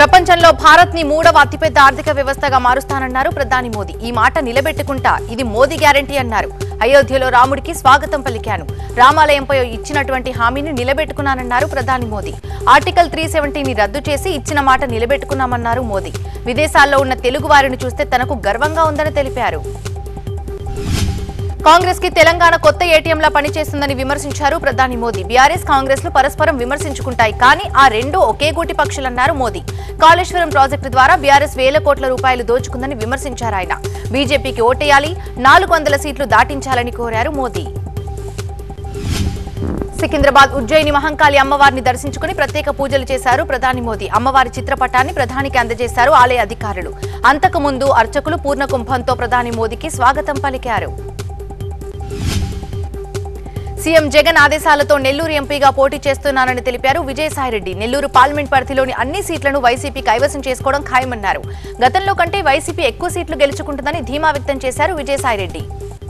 ప్రపంచంలో భారత్ ని మూడవ అతిపెద్ద ఆర్థిక వ్యవస్థగా మారుస్తానన్నారు ప్రధాని మోదీ ఈ మాట నిలబెట్టుకుంటా ఇది మోదీ గ్యారంటీ అన్నారు అయోధ్యలో రాముడికి స్వాగతం పలికాను రామాలయంపై ఇచ్చినటువంటి హామీని నిలబెట్టుకున్నానన్నారు ప్రధాని మోదీ ఆర్టికల్ త్రీ సెవెంటీని రద్దు చేసి ఇచ్చిన మాట నిలబెట్టుకున్నామన్నారు మోదీ విదేశాల్లో ఉన్న తెలుగు వారిని చూస్తే తనకు గర్వంగా ఉందని తెలిపారు కాంగ్రెస్ కి తెలంగాణ కొత్త ఏటీఎంలా పనిచేస్తుందని విమర్శించారు ప్రధాని మోదీ బీఆర్ఎస్ కాంగ్రెస్ లు పరస్పరం విమర్శించుకుంటాయి కానీ ఆ రెండు ఒకే గూటి పక్షులన్నారు మోదీ కాళేశ్వరం ప్రాజెక్టు ద్వారా బీఆర్ఎస్ వేల కోట్ల రూపాయలు దోచుకుందని విమర్శించారు ఆయన బీజేపీకి ఓటేయాలి నాలుగు వందల సీట్లు దాటించాలని కోరారు మోదీ సికింద్రాబాద్ ఉజ్జయిని మహంకాళి అమ్మవారిని దర్శించుకుని ప్రత్యేక పూజలు చేశారు ప్రధాని మోదీ అమ్మవారి చిత్రపటాన్ని ప్రధానికి అందజేశారు ఆలయ అధికారులు అంతకు ముందు అర్చకులు పూర్ణ కుంభంతో ప్రధాని మోదీకి స్వాగతం పలికారు సీఎం జగన్ ఆదేశాలతో నెల్లూరు ఎంపీగా పోటీ చేస్తున్నానని తెలిపారు విజయసాయిరెడ్డి నెల్లూరు పార్లమెంట్ పరిధిలోని అన్ని సీట్లను వైసీపీ కైవసం చేసుకోవడం ఖాయమన్నారు గతంలో కంటే వైసీపీ ఎక్కువ సీట్లు గెలుచుకుంటుందని ధీమా వ్యక్తం చేశారు విజయసాయిరెడ్డి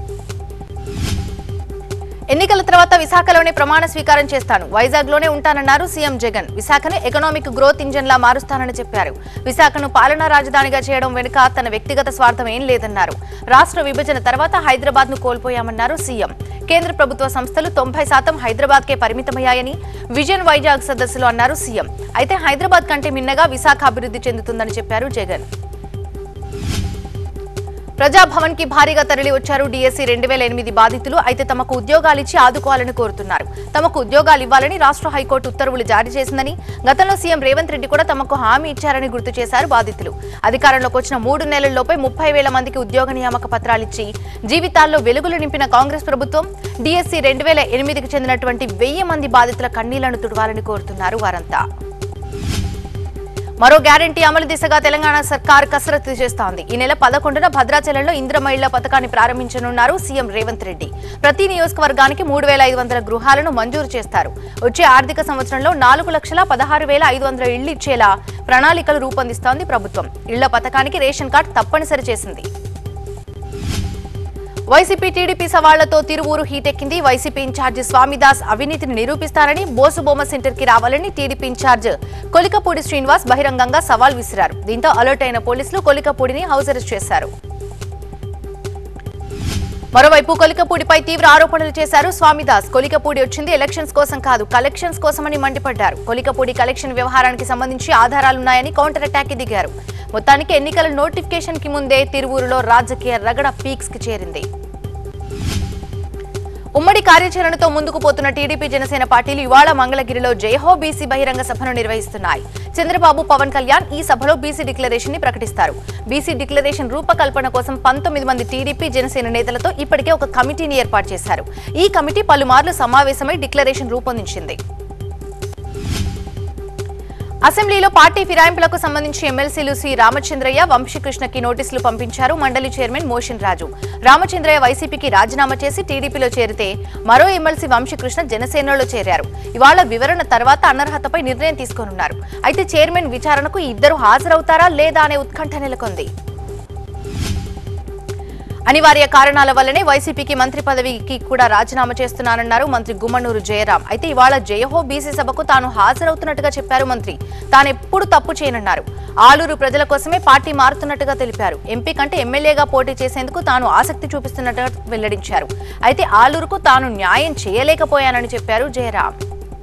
ఎన్నికల తర్వాత విశాఖలోనే ప్రమాణ స్వీకారం చేస్తాను వైజాగ్ లోనే ఉంటానన్నారు సీఎం జగన్ విశాఖను ఎకనామిక్ గ్రోత్ ఇంజన్ లా మారుస్తానని చెప్పారు విశాఖను పాలనా రాజధానిగా చేయడం వెనుక తన వ్యక్తిగత స్వార్థం ఏం లేదన్నారు రాష్ట్ర విభజన తర్వాత హైదరాబాద్ ను కోల్పోయామన్నారు సీఎం కేంద్ర ప్రభుత్వ సంస్థలు తొంభై శాతం హైదరాబాద్ కే పరిమితమయ్యాయని విజన్ వైజాగ్ సదస్సులో అన్నారు సీఎం అయితే హైదరాబాద్ కంటే మిన్నగా విశాఖ అభివృద్ధి చెందుతుందని చెప్పారు జగన్ ప్రజాభవన్ కి భారీగా తరలి వచ్చారు డిఎస్సీ రెండు వేల ఎనిమిది బాధితులు అయితే తమకు ఉద్యోగాలిచ్చి ఆదుకోవాలని కోరుతున్నారు తమకు ఉద్యోగాలు ఇవ్వాలని రాష్ట్ర హైకోర్టు ఉత్తర్వులు జారీ చేసిందని గతంలో సీఎం రేవంత్ రెడ్డి కూడా తమకు హామీ ఇచ్చారని గుర్తు చేశారు బాధితులు అధికారంలోకి వచ్చిన మూడు నెలల్లోపే ముప్పై వేల మందికి ఉద్యోగ నియామక పత్రాలిచ్చి జీవితాల్లో వెలుగులు నింపిన కాంగ్రెస్ ప్రభుత్వం డిఎస్సీ రెండు వేల ఎనిమిదికి చెందినటువంటి వెయ్యి మంది బాధితుల కన్నీళ్లను తుడవాలని కోరుతున్నారు వారంతా మరో గ్యారంటీ అమలు దిశగా తెలంగాణ సర్కార్ కసరత్తు చేస్తోంది ఈ నెల పదకొండున భద్రాచలంలో ఇంద్రమ ఇళ్ల పథకాన్ని ప్రారంభించనున్నారు సీఎం రేవంత్ రెడ్డి ప్రతి నియోజకవర్గానికి మూడు వేల ఐదు వందల గృహాలను మంజూరు చేస్తారు వచ్చే ఆర్థిక సంవత్సరంలో నాలుగు లక్షల పదహారు వేల ఐదు వందల ఇళ్లు ఇచ్చేలా ప్రణాళికలు రూపొందిస్తోంది ప్రభుత్వం ఇళ్ల పథకానికి రేషన్ కార్డు తప్పనిసరి చేసింది వైసీపీ టీడీపీ సవాళ్లతో తిరువూరు హీటెక్కింది వైసీపీ ఇన్ఛార్జ్ స్వామిదాస్ అవినీతిని నిరూపిస్తారని బోసుబొమ్మ సెంటర్ కి రావాలని టీడీపీ ఇన్ఛార్జ్ కొలికపూడి శ్రీనివాస్ బహిరంగంగా సవాల్ విసిరారు దీంతో అలర్ట్ అయిన పోలీసులు కొలికపూడిని హౌస్ అరెస్ట్ చేశారు మరోవైపు కొలికపూడిపై తీవ్ర ఆరోపణలు చేశారు స్వామిదాస్ కొలికపూడి వచ్చింది ఎలక్షన్స్ కోసం కాదు కలెక్షన్స్ కోసమని మండిపడ్డారు కొలికపూడి కలెక్షన్ వ్యవహారానికి సంబంధించి ఆధారాలున్నాయని కౌంటర్ అటాక్ కి దిగారు మొత్తానికి ఎన్నికల నోటిఫికేషన్ కి ముందే తిరువూరులో రాజకీయ రగడ పీక్స్ కి చేరింది ఉమ్మడి కార్యాచరణతో ముందుకు పోతున్న టీడీపీ జనసేన పార్టీలు ఇవాళ మంగళగిరిలో జయహో బీసీ బహిరంగ సభను నిర్వహిస్తున్నాయి చంద్రబాబు పవన్ కళ్యాణ్ ఈ సభలో బీసీ డిక్లరేషన్ ని ప్రకటిస్తారు బీసీ డిక్లరేషన్ రూపకల్పన కోసం పంతొమ్మిది మంది టీడీపీ జనసేన నేతలతో ఇప్పటికే ఒక కమిటీని ఏర్పాటు చేశారు ఈ కమిటీ పలుమార్లు సమావేశమై డిక్లరేషన్ రూపొందించింది అసెంబ్లీలో పార్టీ ఫిరాయింపులకు సంబంధించి ఎమ్మెల్సీలు సి రామచంద్రయ్య వంశీకృష్ణకి నోటీసులు పంపించారు మండలి చైర్మన్ మోషన్ రాజు రామచంద్రయ్య వైసీపీకి రాజీనామా చేసి టీడీపీలో చేరితే మరో ఎమ్మెల్సీ వంశీకృష్ణ జనసేనలో చేరారు ఇవాళ వివరణ తర్వాత అనర్హతపై నిర్ణయం తీసుకోనున్నారు అయితే చైర్మన్ విచారణకు ఈ ఇద్దరు హాజరవుతారా లేదా అనే ఉత్కంఠ నెలకొంది అనివార్య కారణాల వల్లనే వైసీపీకి మంత్రి పదవికి కూడా రాజీనామా చేస్తున్నానన్నారు మంత్రి గుమ్మనూరు జయరాం అయితే ఇవాళ జయహో బీసీ సభకు తాను హాజరవుతున్నట్టుగా చెప్పారు మంత్రి తానెప్పుడు తప్పు చేయనన్నారు ఆలూరు ప్రజల కోసమే పార్టీ మారుతున్నట్టుగా తెలిపారు ఎంపీ కంటే ఎమ్మెల్యేగా పోటీ చేసేందుకు తాను ఆసక్తి చూపిస్తున్నట్టుగా వెల్లడించారు అయితే ఆలూరుకు తాను న్యాయం చేయలేకపోయానని చెప్పారు జయరాం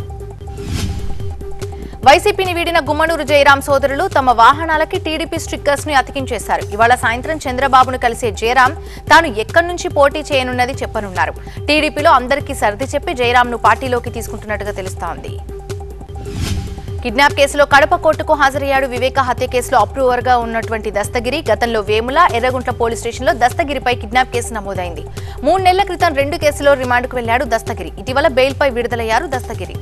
వైసీపీని వీడిన గుమ్మనూరు జయరాం సోదరులు తమ వాహనాలకి టీడీపీ స్టిక్కర్స్ ని అతికించేశారు ఇవాళ సాయంత్రం చంద్రబాబును కలిసే జయరాం తాను ఎక్కడి నుంచి పోటీ చేయనున్నది చెప్పనున్నారు టీడీపీలో అందరికీ సర్ది చెప్పి జయరాంను పార్టీలోకి తీసుకుంటున్నట్టుగా తెలుస్తోంది కిడ్నాప్ కేసులో కడప కోర్టుకు హాజరయ్యాడు వివేక హత్య కేసులో అప్రూవర్ గా ఉన్నటువంటి దస్తగిరి గతంలో వేముల ఎర్రగుంట్ల పోలీస్ స్టేషన్లో దస్తగిరిపై కిడ్నాప్ కేసు నమోదైంది మూడు నెలల క్రితం రెండు కేసులో రిమాండ్కు వెళ్లాడు దస్తగిరి ఇటీవల బెయిల్పై విడుదలయ్యారు దస్తగిరి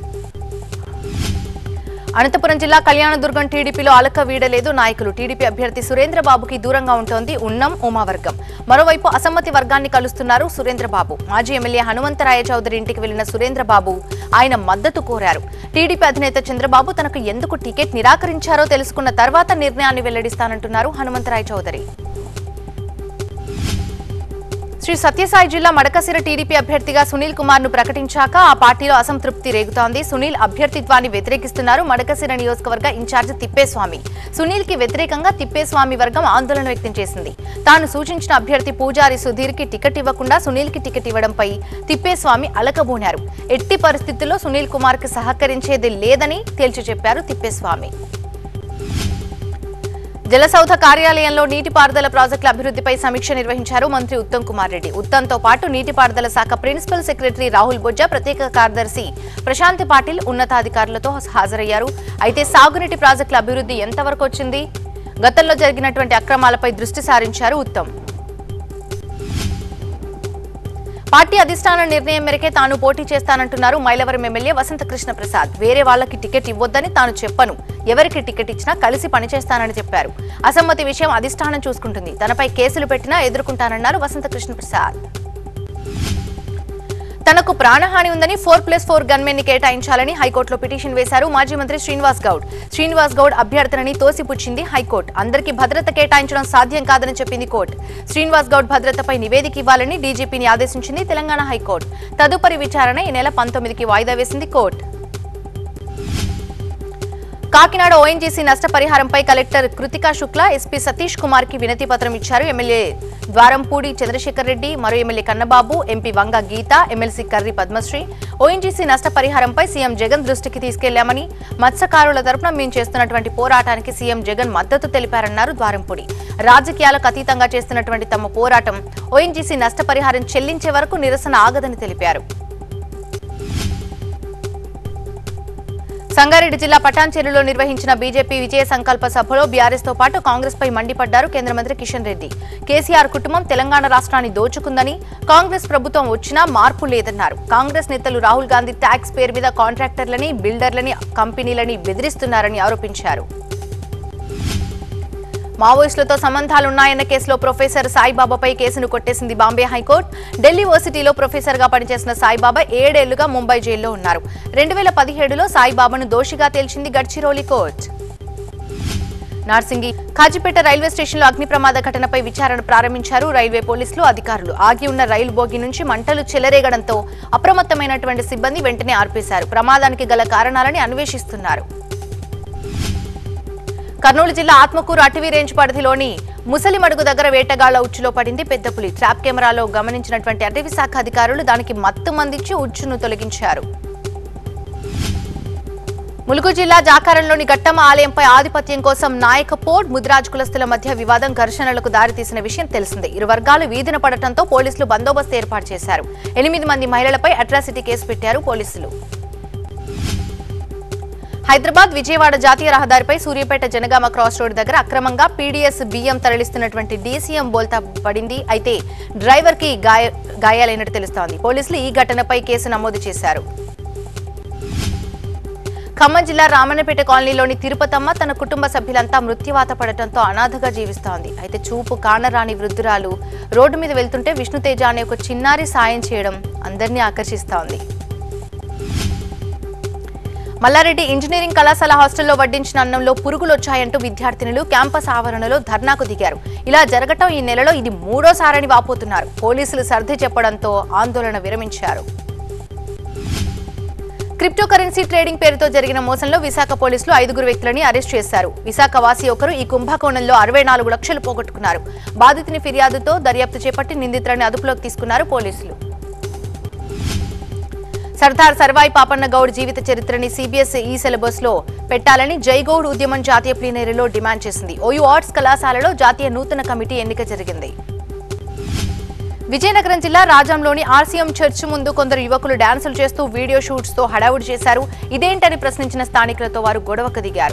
అనంతపురం జిల్లా కళ్యాణదుర్గం టీడీపీలో అలక వీడలేదు నాయకులు టీడీపీ అభ్యర్థి సురేంద్రబాబుకి దూరంగా ఉంటోంది ఉన్నం ఉమావర్గం మరోవైపు అసమ్మతి వర్గాన్ని కలుస్తున్నారు సురేంద్రబాబు మాజీ ఎమ్మెల్యే హనుమంతరాయ చౌదరి ఇంటికి వెళ్లిన సురేంద్రబాబు ఆయన మద్దతు కోరారు టీడీపీ అధినేత చంద్రబాబు తనకు ఎందుకు టికెట్ నిరాకరించారో తెలుసుకున్న తర్వాత నిర్ణయాన్ని వెల్లడిస్తానంటున్నారు హనుమంతరాయ చౌదరి శ్రీ సత్యసాయి జిల్లా మడకసిర టీడీపీ అభ్యర్థిగా సునీల్ కుమార్ ను ప్రకటించాక ఆ పార్టీలో అసంతృప్తి రేగుతోంది సునీల్ అభ్యర్థిత్వాన్ని వ్యతిరేకిస్తున్నారు మడకసిర నియోజకవర్గ ఇన్ఛార్జ్ తిప్పేస్వామి సునీల్ కి వ్యతిరేకంగా తిప్పేస్వామి వర్గం ఆందోళన వ్యక్తం చేసింది తాను సూచించిన అభ్యర్థి పూజారి సుధీర్ కి టికెట్ ఇవ్వకుండా సునీల్ కి టికెట్ ఇవ్వడంపై తిప్పేస్వామి అలకబోనారు ఎట్టి పరిస్థితుల్లో సునీల్ కుమార్ కి సహకరించేది లేదని తేల్చి చెప్పారు తిప్పేస్వామి జలసౌధ కార్యాలయంలో నీటిపారుదల ప్రాజెక్టుల అభివృద్ధిపై సమీక్ష నిర్వహించారు మంత్రి ఉత్తమ్ కుమార్ రెడ్డి ఉత్తమ్తో పాటు నీటిపారుదల శాఖ ప్రిన్సిపల్ సెక్రటరీ రాహుల్ బొజ్జా ప్రత్యేక కార్యదర్శి ప్రశాంత్ పాటిల్ ఉన్నతాధికారులతో హాజరయ్యారు అయితే సాగునీటి ప్రాజెక్టుల అభివృద్ధి ఎంతవరకు వచ్చింది గతంలో జరిగినటువంటి అక్రమాలపై దృష్టి సారించారు ఉత్తమ్ పార్టీ అధిష్టాన నిర్ణయం మేరకే తాను పోటీ చేస్తానంటున్నారు మైలవరం ఎమ్మెల్యే వసంత కృష్ణ ప్రసాద్ వేరే వాళ్ళకి టికెట్ ఇవ్వొద్దని తాను చెప్పను ఎవరికి టికెట్ ఇచ్చినా కలిసి పనిచేస్తానని చెప్పారు అసమ్మతి విషయం అధిష్టానం చూసుకుంటుంది తనపై కేసులు పెట్టినా ఎదుర్కొంటానన్నారు వసంత కృష్ణ ప్రసాద్ తనకు ప్రాణహాని ఉందని ఫోర్ ప్లస్ ఫోర్ గన్మెన్ ని కేటాయించాలని హైకోర్టులో పిటిషన్ వేశారు మాజీ మంత్రి శ్రీనివాస్ గౌడ్ శ్రీనివాస్ గౌడ్ అభ్యర్థనని తోసిపుచ్చింది హైకోర్టు అందరికీ భద్రత కేటాయించడం సాధ్యం కాదని చెప్పింది కోర్టు శ్రీనివాస్ గౌడ్ భద్రతపై నివేదిక ఇవ్వాలని డీజీపీని ఆదేశించింది తెలంగాణ హైకోర్టు తదుపరి విచారణ ఈ నెల పంతొమ్మిదికి వాయిదా వేసింది కోర్టు కాకినాడ ఓఎన్జీసీ నష్టపరిహారంపై కలెక్టర్ కృతికా శుక్లా ఎస్పీ సతీష్ కుమార్ కి వినతి పత్రం ఇచ్చారు ఎమ్మెల్యే ద్వారంపూడి చంద్రశేఖర్ రెడ్డి మరో MLA Kannababu MP Vanga Geetha MLC Karri Padmasri ONGC నష్టపరిహారంపై సీఎం జగన్ దృష్టికి తీసుకెళ్లామని మత్స్యకారుల తరపున మేము చేస్తున్నటువంటి పోరాటానికి సీఎం జగన్ మద్దతు తెలిపారన్నారు ద్వారంపూడి రాజకీయాలకు అతీతంగా చేస్తున్నటువంటి తమ పోరాటం ఓఎన్జీసీ నష్టపరిహారం చెల్లించే వరకు నిరసన ఆగదని తెలిపారు సంగారెడ్డి జిల్లా పటాన్చెరులో నిర్వహించిన బీజేపీ విజయ సంకల్ప సభలో బీఆర్ఎస్ తో పాటు కాంగ్రెస్ పై మండిపడ్డారు కేంద్ర మంత్రి కిషన్ రెడ్డి కేసీఆర్ కుటుంబం తెలంగాణ రాష్ట్రాన్ని దోచుకుందని కాంగ్రెస్ ప్రభుత్వం వచ్చినా మార్పు లేదన్నారు కాంగ్రెస్ నేతలు రాహుల్ గాంధీ ట్యాక్స్ పేరు మీద కాంట్రాక్టర్లని బిల్డర్లని కంపెనీలని బెదిరిస్తున్నారని ఆరోపించారు మావోయిస్టులతో సంబంధాలున్నాయన్న కేసులో ప్రొఫెసర్ సాయిబాబాపై కేసును కొట్టేసింది బాంబే హైకోర్టు ఢిల్లీ వర్సిటీలో ప్రొఫెసర్గా పనిచేసిన సాయిబాబా ఏడేళ్లుగా ముంబై జైల్లో ఉన్నారు రెండు వేల పదిహేడులో సాయిబాబాను దోషిగా తేల్చింది గడ్చిరోలి కోర్టు నార్సింగి కాజిపేట రైల్వే స్టేషన్లో అగ్ని ప్రమాద ఘటనపై విచారణ ప్రారంభించారు రైల్వే పోలీసులు అధికారులు ఆగి ఉన్న రైలు బోగి నుంచి మంటలు చెలరేగడంతో అప్రమత్తమైనటువంటి సిబ్బంది వెంటనే ఆర్పేశారు ప్రమాదానికి గల కారణాలని అన్వేషిస్తున్నారు కర్నూలు జిల్లా ఆత్మకూరు అటవీ రేంజ్ పరిధిలోని ముసలిమడుగు దగ్గర వేటగాళ్ల ఉచ్చులో పడింది పెద్ద పులి ట్రాప్ కెమెరాలో గమనించినటువంటి అటవీ శాఖ అధికారులు దానికి మత్తు మందించి ఉచ్చును తొలగించారు ములుగు జిల్లా జాకారంలోని గట్టమ్మ ఆలయంపై ఆధిపత్యం కోసం నాయక పోర్ట్ ముదిరాజ్ కులస్తుల మధ్య వివాదం ఘర్షణలకు దారితీసిన విషయం తెలిసిందే ఇరు వర్గాలు వీధిన పడటంతో పోలీసులు బందోబస్తు ఏర్పాటు చేశారు ఎనిమిది మంది మహిళలపై అట్రాసిటీ కేసు పెట్టారు పోలీసులు హైదరాబాద్ విజయవాడ జాతీయ రహదారిపై సూర్యాపేట జనగామ క్రాస్ రోడ్ దగ్గర అక్రమంగా పీడీఎస్ బియ్యం తరలిస్తున్నటువంటి డీసీఎం బోల్తా పడింది అయితే డ్రైవర్ కి గాయ గాయాలైనట్టు తెలుస్తోంది పోలీసులు ఈ ఘటనపై కేసు నమోదు చేశారు ఖమ్మం జిల్లా రామన్నపేట కాలనీలోని తిరుపతమ్మ తన కుటుంబ సభ్యులంతా మృత్యువాత పడటంతో అనాథగా జీవిస్తోంది అయితే చూపు కానరాని వృద్ధురాలు రోడ్డు మీద వెళ్తుంటే విష్ణుతేజ అనే ఒక చిన్నారి సాయం చేయడం అందరినీ ఆకర్షిస్తోంది మల్లారెడ్డి ఇంజనీరింగ్ కళాశాల హాస్టల్లో వడ్డించిన అన్నంలో పురుగులు వచ్చాయంటూ విద్యార్థినులు క్యాంపస్ ఆవరణలో ధర్నాకు దిగారు ఇలా జరగటం ఈ నెలలో ఇది మూడోసారని వాపోతున్నారు పోలీసులు సర్ది చెప్పడంతో ఆందోళన విరమించారు క్రిప్టో కరెన్సీ ట్రేడింగ్ పేరుతో జరిగిన మోసంలో విశాఖ పోలీసులు ఐదుగురు వ్యక్తులని అరెస్ట్ చేశారు విశాఖ వాసి ఒకరు ఈ కుంభకోణంలో అరవై నాలుగు లక్షలు పోగొట్టుకున్నారు బాధితుని ఫిర్యాదుతో దర్యాప్తు చేపట్టి నిందితులని అదుపులోకి తీసుకున్నారు పోలీసులు సర్దార్ సర్వాయి పాపన్న గౌడ్ జీవిత చరిత్రని సిబిఎస్ ఈ సిలబస్ లో పెట్టాలని జైగౌడ్ ఉద్యమం జాతీయ ప్లీనరీలో డిమాండ్ చేసింది ఓయూ ఆర్ట్స్ కళాశాలలో జాతీయ నూతన కమిటీ ఎన్నిక జరిగింది విజయనగరం జిల్లా రాజంలోని ఆర్సీఎం చర్చ్ ముందు కొందరు యువకులు డాన్సులు చేస్తూ వీడియో షూట్స్ తో హడావుడి చేశారు ఇదేంటని ప్రశ్నించిన స్థానికులతో వారు గొడవకు దిగారు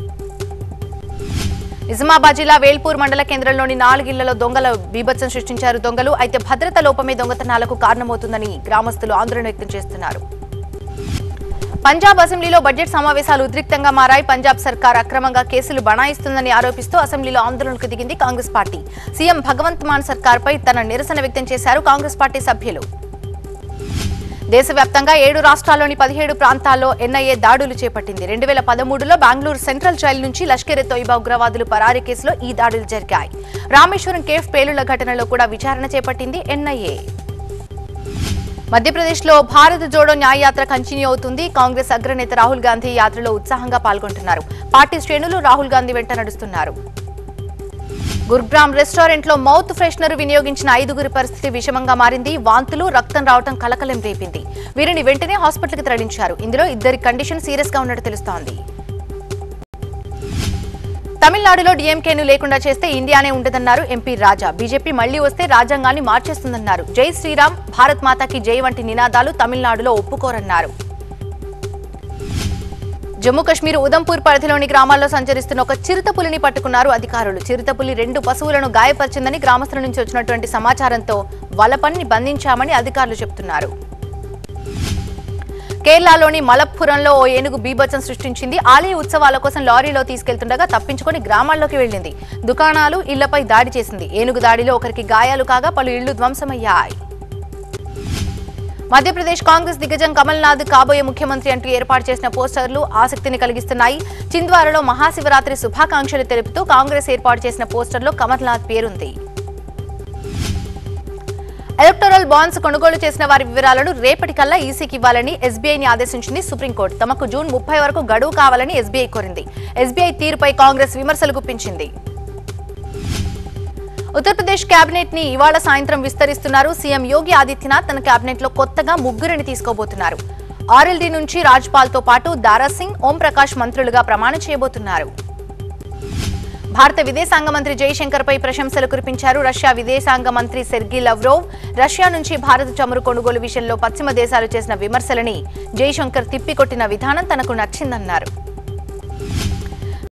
నిజామాబాద్ జిల్లా వేల్పూర్ మండల కేంద్రంలోని నాలుగిళ్లలో దొంగల బీభత్సం సృష్టించారు దొంగలు అయితే భద్రత లోపమే దొంగతనాలకు కారణమవుతుందని గ్రామస్తులు ఆందోళన వ్యక్తం చేస్తున్నారు పంజాబ్ అసెంబ్లీలో బడ్జెట్ సమావేశాలు ఉద్రిక్తంగా మారాయి పంజాబ్ సర్కార్ అక్రమంగా కేసులు బనాయిస్తుందని ఆరోపిస్తూ అసెంబ్లీలో ఆందోళనకు దిగింది కాంగ్రెస్ పార్టీ సీఎం భగవంత్ మాన్ సర్కార్పై తన నిరసన వ్యక్తం చేశారు కాంగ్రెస్ పార్టీ సభ్యులు దేశవ్యాప్తంగా ఏడు రాష్ట్రాల్లోని పదిహేడు ప్రాంతాల్లో ఎన్ఐఏ దాడులు చేపట్టింది రెండు వేల పదమూడులో బెంగళూరు సెంట్రల్ జైలు నుంచి లష్కర్ ఎ తొయిబా ఉగ్రవాదులు పరారీ కేసులో ఈ దాడులు జరిగాయి రామేశ్వరం కేఫ్ పేలుళ్ల ఘటనలో కూడా విచారణ చేపట్టింది ఎన్ఐఏ మధ్యప్రదేశ్లో భారత్ జోడో న్యాయ యాత్ర కంటిన్యూ అవుతుంది కాంగ్రెస్ అగ్రనేత రాహుల్ గాంధీ ఈ యాత్రలో ఉత్సాహంగా పాల్గొంటున్నారు పార్టీ శ్రేణులు రాహుల్ గాంధీ వెంట నడుస్తున్నారు గుర్గ్రామ్ రెస్టారెంట్ లో మౌత్ ఫ్రెషనర్ వినియోగించిన ఐదుగురి పరిస్థితి విషమంగా మారింది వాంతులు రక్తం రావడం కలకలం రేపింది వీరిని వెంటనే హాస్పిటల్కి తరలించారు ఇందులో ఇద్దరి కండిషన్ సీరియస్ గా ఉన్నట్టు తెలుస్తోంది తమిళనాడులో డీఎంకేను లేకుండా చేస్తే ఇండియానే ఉండదన్నారు ఎంపీ రాజా బీజేపీ మళ్లీ వస్తే రాజ్యాంగాన్ని మార్చేస్తుందన్నారు జై శ్రీరామ్ భారత్ మాతాకి జై వంటి నినాదాలు తమిళనాడులో ఒప్పుకోరన్నారు జమ్మూ కశ్మీర్ ఉదంపూర్ పరిధిలోని గ్రామాల్లో సంచరిస్తున్న ఒక చిరుతపులిని పట్టుకున్నారు అధికారులు చిరుతపులి రెండు పశువులను గాయపరిచిందని గ్రామస్తుల నుంచి వచ్చినటువంటి సమాచారంతో వలపన్ని బంధించామని అధికారులు చెబుతున్నారు కేరళలోని మలప్పురంలో ఓ ఏనుగు బీభత్సం సృష్టించింది ఆలయ ఉత్సవాల కోసం లారీలో తీసుకెళ్తుండగా తప్పించుకొని గ్రామాల్లోకి వెళ్ళింది దుకాణాలు ఇళ్లపై దాడి చేసింది ఏనుగు దాడిలో ఒకరికి గాయాలు కాగా పలు ఇళ్లు ధ్వంసమయ్యాయి మధ్యప్రదేశ్ కాంగ్రెస్ దిగ్గజం కమల్నాథ్ కాబోయే ముఖ్యమంత్రి అంటూ ఏర్పాటు చేసిన పోస్టర్లు ఆసక్తిని కలిగిస్తున్నాయి చింద్వారలో మహాశివరాత్రి శుభాకాంక్షలు తెలుపుతూ కాంగ్రెస్ ఏర్పాటు చేసిన పోస్టర్లో కమల్నాథ్ పేరుంది ఎలక్టోరల్ బాండ్స్ కొనుగోలు చేసిన వారి వివరాలను రేపటికల్లా ఈసీకి ఇవ్వాలని ఎస్బీఐని ఆదేశించింది సుప్రీంకోర్టు తమకు జూన్ ముప్పై వరకు గడువు కావాలని ఎస్బీఐ కోరింది ఎస్బీఐ తీరుపై కాంగ్రెస్ విమర్శలు గుప్పించింది ఉత్తరప్రదేశ్ కేబినెట్ ని ఇవాళ సాయంత్రం విస్తరిస్తున్నారు సీఎం యోగి ఆదిత్యనాథ్ తన కేబినెట్ లో కొత్తగా ముగ్గురిని తీసుకోబోతున్నారు ఆర్ఎల్డీ నుంచి రాజ్పాల్ తో పాటు దారా సింగ్ ఓం ప్రకాష్ మంత్రులుగా ప్రమాణం చేయబోతున్నారు భారత విదేశాంగ మంత్రి జైశంకర్ పై ప్రశంసలు కురిపించారు రష్యా విదేశాంగ మంత్రి సెర్గీ లవ్రోవ్ రష్యా నుంచి భారత చమురు కొనుగోలు విషయంలో పశ్చిమ దేశాలు చేసిన విమర్శలని జైశంకర్ తిప్పికొట్టిన విధానం తనకు నచ్చిందన్నారు